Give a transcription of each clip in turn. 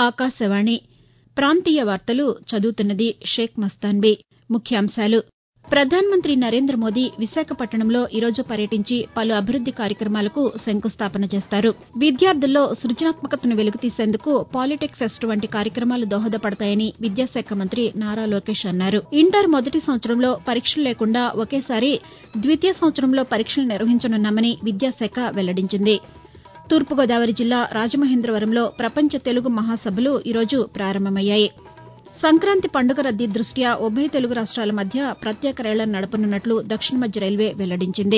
ఆకాశవాణి ప్రాంతీయ వార్తలు చదువుతున్నది షేక్ మస్తాన్బీ ముఖ్యాంశాలు ప్రధానమంత్రి నరేంద్ర మోదీ విశాఖపట్టణంలో ఈరోజు పర్యటించి పలు అభివృద్ది కార్యక్రమాలకు శంకుస్థాపన చేస్తారు విద్యార్థుల్లో సృజనాత్మకతను వెలికితీసేందుకు పాలిటెక్ ఫెస్ట్ వంటి కార్యక్రమాలు దోహదపడతాయని విద్యాశాఖ మంత్రి నారా లోకేష్ అన్నారు ఇంటర్ మొదటి సంవత్సరంలో పరీక్షలు లేకుండా ఒకేసారి ద్వితీయ సంవత్సరంలో పరీక్షలు నిర్వహించనున్నామని విద్యాశాఖ వెల్లడించింది తూర్పుగోదావరి జిల్లా రాజమహేంద్రవరంలో ప్రపంచ తెలుగు మహాసభలు ఈరోజు ప్రారంభమయ్యాయి సంక్రాంతి పండుగ రద్దీ దృష్ట్యా ఉభయ తెలుగు రాష్ట్రాల మధ్య ప్రత్యేక రైళ్లను నడపనున్నట్లు దక్షిణ మధ్య రైల్వే వెల్లడించింది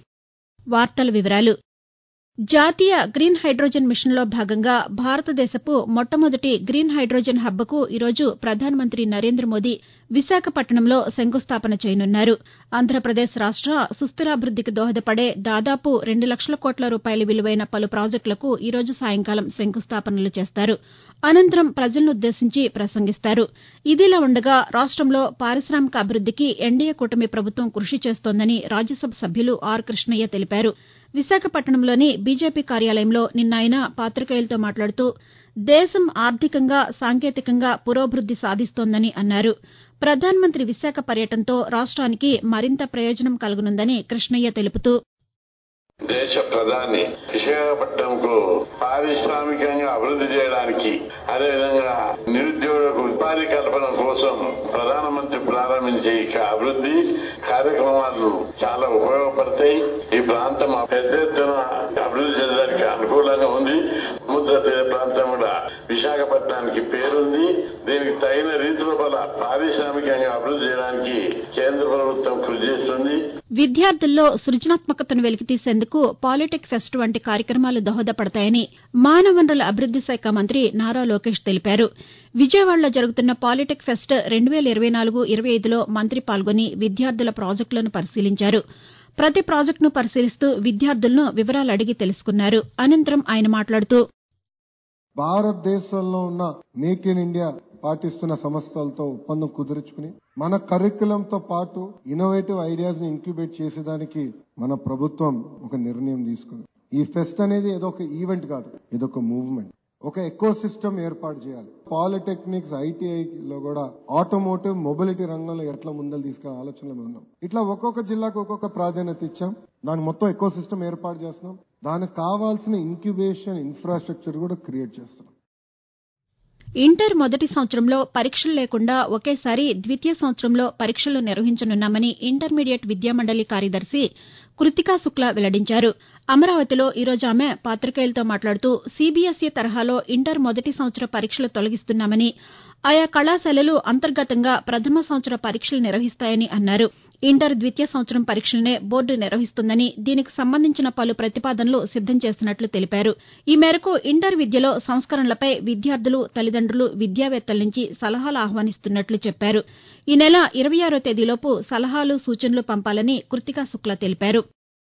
జాతీయ గ్రీన్ హైడ్రోజన్ మిషన్లో భాగంగా భారతదేశపు మొట్టమొదటి గ్రీన్ హైడ్రోజన్ హబ్కు ఈరోజు ప్రధానమంత్రి నరేంద్ర మోదీ విశాఖపట్టణంలో శంకుస్థాపన చేయనున్నారు ఆంధ్రప్రదేశ్ రాష్ట సుస్టిరాభివృద్దికి దోహదపడే దాదాపు రెండు లక్షల కోట్ల రూపాయల విలువైన పలు ప్రాజెక్టులకు ఈరోజు సాయంకాలం శంకుస్థాపనలు చేస్తారు అనంతరం ప్రజలనుద్దేశించి ప్రసంగిస్తారు ఇదిలా ఉండగా రాష్టంలో పారిశామిక అభివృద్దికి ఎన్డీఏ కూటమి ప్రభుత్వం కృషి చేస్తోందని రాజ్యసభ సభ్యులు ఆర్ కృష్ణయ్య తెలిపారు విశాఖపట్టణంలోని బీజేపీ కార్యాలయంలో నిన్న ఆయన పాతికేయులతో మాట్లాడుతూ దేశం ఆర్థికంగా సాంకేతికంగా పురోభివృద్ది సాధిస్తోందని అన్నారు ప్రధానమంత్రి విశాఖ పర్యటనతో రాష్ట్రానికి మరింత ప్రయోజనం కలగనుందని కృష్ణయ్య తెలుపుతూ దేశ ప్రధాని విశాఖపట్నంకు పారిశ్రామికంగా అభివృద్ది చేయడానికి అదేవిధంగా నిరుద్యోగులకు ఉపాధి కల్పన కోసం ప్రధానమంత్రి ప్రారంభించే ఈ అభివృద్ది కార్యక్రమాలు చాలా ఉపయోగపడతాయి ఈ ప్రాంతం పెద్ద ఎత్తున అభివృద్ది చెందడానికి అనుకూలంగా ఉంది సముద్ర తీర ప్రాంతం కూడా విశాఖపట్నానికి పేరుంది దీనికి తగిన రీతిలో వల్ల పారిశ్రామికంగా అభివృద్ది చేయడానికి కేంద్ర ప్రభుత్వం కృషి చేస్తుంది విద్యార్థుల్లో సృజనాత్మకతను వెలికితీసేందుకు పాలిటెక్ ఫెస్ట్ వంటి కార్యక్రమాలు దోహదపడతాయని మానవ వనరుల అభివృద్ది శాఖ మంత్రి నారా లోకేష్ తెలిపారు విజయవాడలో జరుగుతున్న పాలిటెక్ ఫెస్ట్ రెండు వేల ఇరవై నాలుగు ఇరవై ఐదులో మంత్రి పాల్గొని విద్యార్థుల ప్రాజెక్టులను పరిశీలించారు ప్రతి ప్రాజెక్టును పరిశీలిస్తూ విద్యార్థులను వివరాలు అడిగి తెలుసుకున్నారు అనంతరం ఆయన మాట్లాడుతూ భారతదేశంలో ఉన్న మేక్ ఇన్ ఇండియా పాటిస్తున్న సంస్థలతో ఒప్పందం కుదుర్చుకుని మన కరికులంతో పాటు ఇన్నోవేటివ్ ఐడియాస్ ని ఇంక్యుబేట్ చేసేదానికి మన ప్రభుత్వం ఒక నిర్ణయం తీసుకుంది ఈ ఫెస్ట్ అనేది ఏదో ఒక ఈవెంట్ కాదు ఇదొక మూవ్మెంట్ ఒక ఎకో సిస్టమ్ ఏర్పాటు చేయాలి పాలిటెక్నిక్స్ ఐటీఐ లో కూడా ఆటోమోటివ్ మొబిలిటీ రంగంలో ఎట్లా ముందలు తీసుకునే ఆలోచనలో ఉన్నాం ఇట్లా ఒక్కొక్క జిల్లాకు ఒక్కొక్క ప్రాధాన్యత ఇచ్చాం దాని మొత్తం ఎకో సిస్టమ్ ఏర్పాటు చేస్తున్నాం దానికి కావాల్సిన ఇంక్యుబేషన్ ఇన్ఫ్రాస్ట్రక్చర్ కూడా క్రియేట్ చేస్తున్నాం ఇంటర్ మొదటి సంవత్సరంలో పరీక్షలు లేకుండా ఒకేసారి ద్వితీయ సంవత్సరంలో పరీక్షలు నిర్వహించనున్నామని ఇంటర్మీడియట్ విద్యామండలి కార్యదర్శి కృతికా శుక్లా వెల్లడించారు అమరావతిలో ఈరోజు ఆమె పాతికేయులతో మాట్లాడుతూ సీబీఎస్ఈ తరహాలో ఇంటర్ మొదటి సంవత్సర పరీక్షలు తొలగిస్తున్నామని ఆయా కళాశాలలు అంతర్గతంగా ప్రథమ సంవత్సర పరీక్షలు నిర్వహిస్తాయని అన్నారు ఇంటర్ ద్వితీయ సంవత్సరం పరీక్షలనే బోర్డు నిర్వహిస్తుందని దీనికి సంబంధించిన పలు ప్రతిపాదనలు సిద్దం చేస్తున్నట్లు తెలిపారు ఈ మేరకు ఇంటర్ విద్యలో సంస్కరణలపై విద్యార్థులు తల్లిదండ్రులు విద్యావేత్తల నుంచి సలహాలు ఆహ్వానిస్తున్నట్లు చెప్పారు ఈ నెల ఇరవై ఆరో తేదీలోపు సలహాలు సూచనలు పంపాలని కృతికా శుక్లా తెలిపారు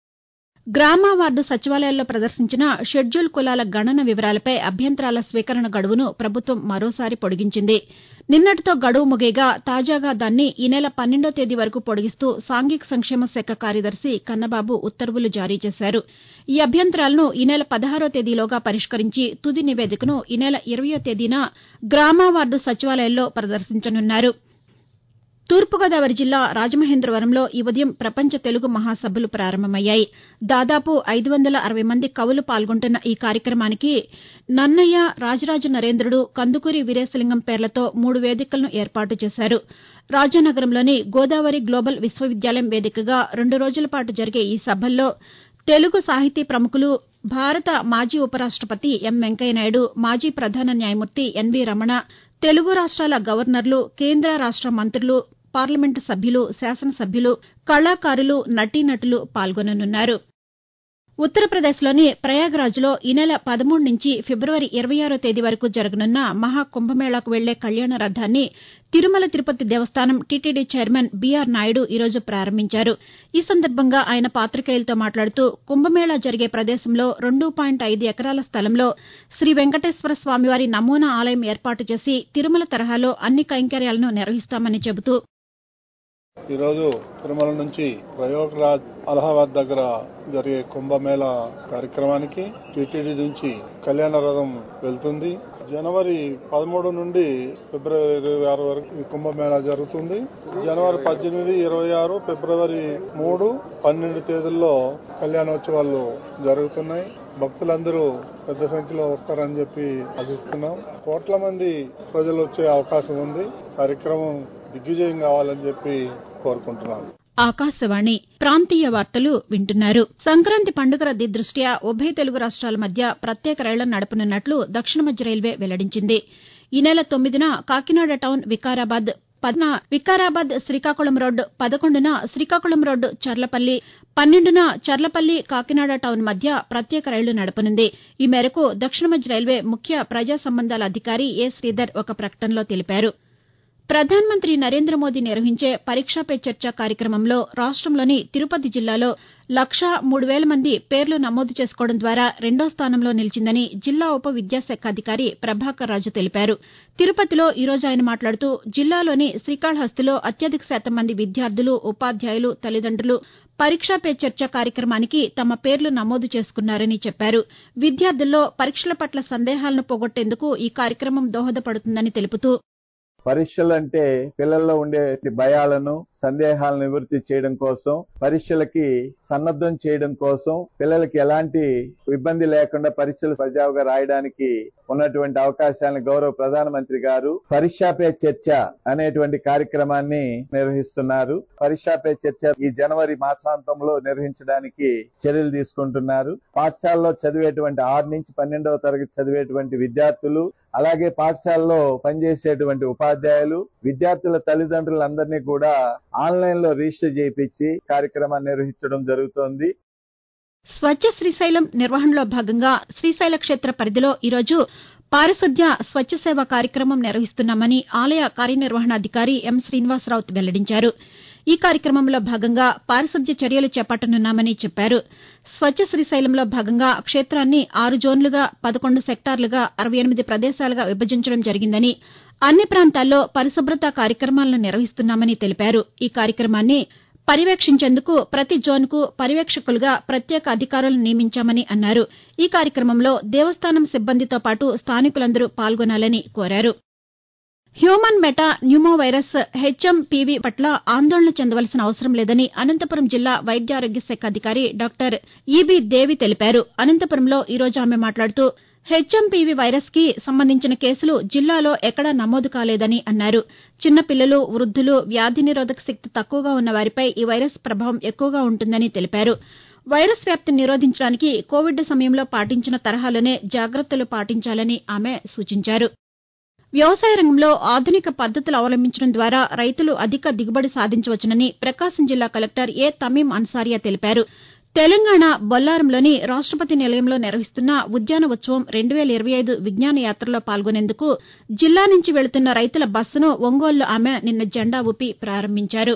గ్రామ వార్డు సచివాలయాల్లో ప్రదర్శించిన షెడ్యూల్ కులాల గణన వివరాలపై అభ్యంతరాల స్వీకరణ గడువును ప్రభుత్వం మరోసారి పొడిగించింది నిన్నటితో గడువు ముగియగా తాజాగా దాన్ని ఈ నెల పన్నెండో తేదీ వరకు పొడిగిస్తూ సాంఘిక సంక్షేమ శాఖ కార్యదర్శి కన్నబాబు ఉత్తర్వులు జారీ చేశారు ఈ అభ్యంతరాలను ఈ నెల పదహారో తేదీలోగా పరిష్కరించి తుది నివేదికను ఈ నెల ఇరవయో తేదీన గ్రామ వార్డు సచివాలయాల్లో ప్రదర్శించనున్నారు తూర్పుగోదావరి జిల్లా రాజమహేంద్రవరంలో ఈ ఉదయం ప్రపంచ తెలుగు మహాసభలు ప్రారంభమయ్యాయి దాదాపు ఐదు వందల అరవై మంది కవులు పాల్గొంటున్న ఈ కార్యక్రమానికి నన్నయ్య రాజరాజ నరేంద్రుడు కందుకూరి వీరేశలింగం పేర్లతో మూడు వేదికలను ఏర్పాటు చేశారు రాజానగరంలోని గోదావరి గ్లోబల్ విశ్వవిద్యాలయం వేదికగా రెండు రోజుల పాటు జరిగే ఈ సభల్లో తెలుగు సాహితీ ప్రముఖులు భారత మాజీ ఉపరాష్టపతి ఎం వెంకయ్యనాయుడు మాజీ ప్రధాన న్యాయమూర్తి ఎన్వీ రమణ తెలుగు రాష్ట్రాల గవర్నర్లు కేంద్ర రాష్ట మంత్రులు పార్లమెంటు సభ్యులు శాసనసభ్యులు కళాకారులు నటీనటులు పాల్గొననున్నారు ఉత్తరప్రదేశ్లోని ప్రయాగ్రాజ్లో ఈ నెల పదమూడు నుంచి ఫిబ్రవరి ఇరవై ఆరో తేదీ వరకు జరగనున్న మహా కుంభమేళాకు వెళ్లే కళ్యాణ రథాన్ని తిరుమల తిరుపతి దేవస్థానం టీటీడీ చైర్మన్ బీఆర్ నాయుడు ఈరోజు ప్రారంభించారు ఈ సందర్భంగా ఆయన పాతికేయులతో మాట్లాడుతూ కుంభమేళా జరిగే ప్రదేశంలో రెండు పాయింట్ ఐదు ఎకరాల స్థలంలో శ్రీ వెంకటేశ్వర స్వామివారి నమూనా ఆలయం ఏర్పాటు చేసి తిరుమల తరహాలో అన్ని కైంకర్యాలను నిర్వహిస్తామని చెబుతూ ఈరోజు తిరుమల నుంచి ప్రయోగరాజ్ అలహాబాద్ దగ్గర జరిగే కుంభమేళ కార్యక్రమానికి టీటీడీ నుంచి కళ్యాణ రథం వెళ్తుంది జనవరి పదమూడు నుండి ఫిబ్రవరి ఇరవై ఆరు వరకు ఈ కుంభమేళా జరుగుతుంది జనవరి పద్దెనిమిది ఇరవై ఆరు ఫిబ్రవరి మూడు పన్నెండు తేదీల్లో కళ్యాణోత్సవాలు జరుగుతున్నాయి భక్తులందరూ పెద్ద సంఖ్యలో వస్తారని చెప్పి ఆశిస్తున్నాం కోట్ల మంది ప్రజలు వచ్చే అవకాశం ఉంది కార్యక్రమం దిగ్విజయం కావాలని చెప్పి కోరుకుంటున్నాను ఆకాశవాణి ప్రాంతీయ వార్తలు వింటున్నారు సంక్రాంతి పండుగ రద్దీ దృష్ట్యా ఉభయ తెలుగు రాష్ట్రాల మధ్య ప్రత్యేక రైళ్లను నడపనున్నట్లు దక్షిణ మధ్య రైల్వే వెల్లడించింది ఈ నెల తొమ్మిదిన కాకినాడ టౌన్ వికారాబాద్ పద్న వికారాబాద్ శ్రీకాకుళం రోడ్డు పదకొండున శ్రీకాకుళం రోడ్డు చర్లపల్లి పన్నెండున చర్లపల్లి కాకినాడ టౌన్ మధ్య ప్రత్యేక రైళ్లు నడపనుంది ఈ మేరకు దక్షిణ మధ్య రైల్వే ముఖ్య ప్రజా సంబంధాల అధికారి ఏ శ్రీధర్ ఒక ప్రకటనలో తెలిపారు ప్రధానమంత్రి నరేంద్ర మోదీ నిర్వహించే పరీక్షా పే చర్చ కార్యక్రమంలో రాష్టంలోని తిరుపతి జిల్లాలో లక్షా మూడు వేల మంది పేర్లు నమోదు చేసుకోవడం ద్వారా రెండో స్థానంలో నిలిచిందని జిల్లా ఉప విద్యాశాఖ అధికారి ప్రభాకర్ రాజు తెలిపారు తిరుపతిలో ఈ రోజు ఆయన మాట్లాడుతూ జిల్లాలోని శ్రీకాళహస్తిలో అత్యధిక శాతం మంది విద్యార్థులు ఉపాధ్యాయులు తల్లిదండ్రులు పరీక్షా పే చర్చ కార్యక్రమానికి తమ పేర్లు నమోదు చేసుకున్నారని చెప్పారు విద్యార్థుల్లో పరీక్షల పట్ల సందేహాలను పోగొట్టేందుకు ఈ కార్యక్రమం దోహదపడుతుందని తెలుపుతూ పరీక్షలంటే పిల్లల్లో ఉండే భయాలను సందేహాలను నివృత్తి చేయడం కోసం పరీక్షలకి సన్నద్ధం చేయడం కోసం పిల్లలకి ఎలాంటి ఇబ్బంది లేకుండా పరీక్షలు సజావుగా రాయడానికి ఉన్నటువంటి అవకాశాలను గౌరవ ప్రధానమంత్రి గారు పరీక్షా పే చర్చ అనేటువంటి కార్యక్రమాన్ని నిర్వహిస్తున్నారు పరీక్షా పే చర్చ ఈ జనవరి మాసాంతంలో నిర్వహించడానికి చర్యలు తీసుకుంటున్నారు పాఠశాలలో చదివేటువంటి ఆరు నుంచి పన్నెండవ తరగతి చదివేటువంటి విద్యార్థులు అలాగే పాఠశాలలో పనిచేసేటువంటి ఉపాధ్యాయులు విద్యార్థుల తల్లిదండ్రులందరినీ కూడా ఆన్లైన్ లో రిజిస్టర్ చేయించి కార్యక్రమాన్ని నిర్వహించడం జరుగుతోంది స్వచ్ఛ శ్రీశైలం నిర్వహణలో భాగంగా శ్రీశైల క్షేత్ర పరిధిలో ఈరోజు పారిశుద్ధ్య స్వచ్ఛ సేవ కార్యక్రమం నిర్వహిస్తున్నామని ఆలయ కార్యనిర్వహణాధికారి ఎం శ్రీనివాసరావు వెల్లడించారు ఈ కార్యక్రమంలో భాగంగా పారిశుద్ధ్య చర్యలు చేపట్టనున్నామని చెప్పారు స్వచ్ఛ శ్రీశైలంలో భాగంగా క్షేత్రాన్ని ఆరు జోన్లుగా పదకొండు సెక్టార్లుగా అరవై ఎనిమిది ప్రదేశాలుగా విభజించడం జరిగిందని అన్ని ప్రాంతాల్లో పరిశుభ్రత కార్యక్రమాలను నిర్వహిస్తున్నామని తెలిపారు ఈ కార్యక్రమాన్ని పర్యవేక్షించేందుకు ప్రతి జోన్కు పర్యవేక్షకులుగా ప్రత్యేక అధికారులను నియమించామని అన్నారు ఈ కార్యక్రమంలో దేవస్థానం సిబ్బందితో పాటు స్థానికులందరూ పాల్గొనాలని కోరారు human metapneumovirus HMPV పట్ల ఆందోళన చెందవలసిన అవసరం లేదని అనంతపురం జిల్లా వైద్యారోగ్య శాఖ అధికారి డాక్టర్ ఈబీ దేవి తెలిపారు అనంతపురంలో ఈ రోజు ఆమె మాట్లాడుతూ హెచ్ఎంపీవీ వైరస్ కి సంబంధించిన కేసులు జిల్లాలో ఎక్కడా నమోదు కాలేదని అన్నారు చిన్నపిల్లలు వృద్దులు వ్యాధి నిరోధక శక్తి తక్కువగా ఉన్న వారిపై ఈ వైరస్ ప్రభావం ఎక్కువగా ఉంటుందని తెలిపారు వైరస్ వ్యాప్తిని నిరోధించడానికి కోవిడ్ సమయంలో పాటించిన తరహాలోనే జాగ్రత్తలు పాటించాలని ఆమె సూచించారు వ్యవసాయ రంగంలో ఆధునిక పద్దతులు అవలంబించడం ద్వారా రైతులు అధిక దిగుబడి సాధించవచ్చునని ప్రకాశం జిల్లా కలెక్టర్ ఏ తమీం అన్సారియా తెలిపారు తెలంగాణ బొల్లారంలోని రాష్టపతి నిలయంలో నిర్వహిస్తున్న ఉద్యాన ఉత్సవం రెండు వేల ఇరవై ఐదు విజ్ఞాన యాత్రలో పాల్గొనేందుకు జిల్లా నుంచి వెళుతున్న రైతుల బస్సును ఒంగోలులో ఆమె నిన్న జెండా ఊపి ప్రారంభించారు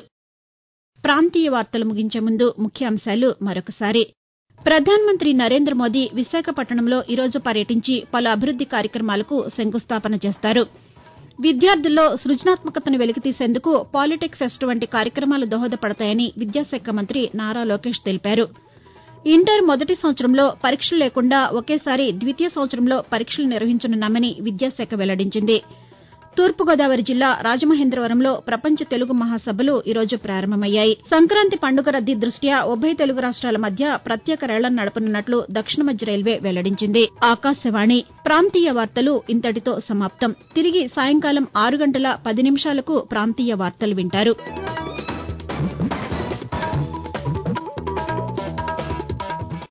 ప్రాంతీయ వార్తలు ముగించే ముందు ముఖ్యాంశాలు మరొకసారి ప్రధానమంత్రి నరేంద్ర మోదీ విశాఖపట్టణంలో ఈరోజు పర్యటించి పలు అభివృద్ది కార్యక్రమాలకు శంకుస్థాపన చేస్తారు విద్యార్థుల్లో సృజనాత్మకతను వెలికితీసేందుకు పాలిటెక్ ఫెస్ట్ వంటి కార్యక్రమాలు దోహదపడతాయని విద్యాశాఖ మంత్రి నారా లోకేష్ తెలిపారు ఇంటర్ మొదటి సంవత్సరంలో పరీక్షలు లేకుండా ఒకేసారి ద్వితీయ సంవత్సరంలో పరీక్షలు నిర్వహించనున్నామని విద్యాశాఖ వెల్లడించింది తూర్పుగోదావరి జిల్లా రాజమహేంద్రవరంలో ప్రపంచ తెలుగు మహాసభలు ఈరోజు ప్రారంభమయ్యాయి సంక్రాంతి పండుగ రద్దీ దృష్ట్యా ఉభయ తెలుగు రాష్ట్రాల మధ్య ప్రత్యేక రైళ్లను నడపనున్నట్లు దక్షిణ మధ్య రైల్వే వెల్లడించింది ఆకాశవాణి ప్రాంతీయ వార్తలు ఇంతటితో సమాప్తం తిరిగి సాయంకాలం ఆరు గంటల పది నిమిషాలకు ప్రాంతీయ వార్తలు వింటారు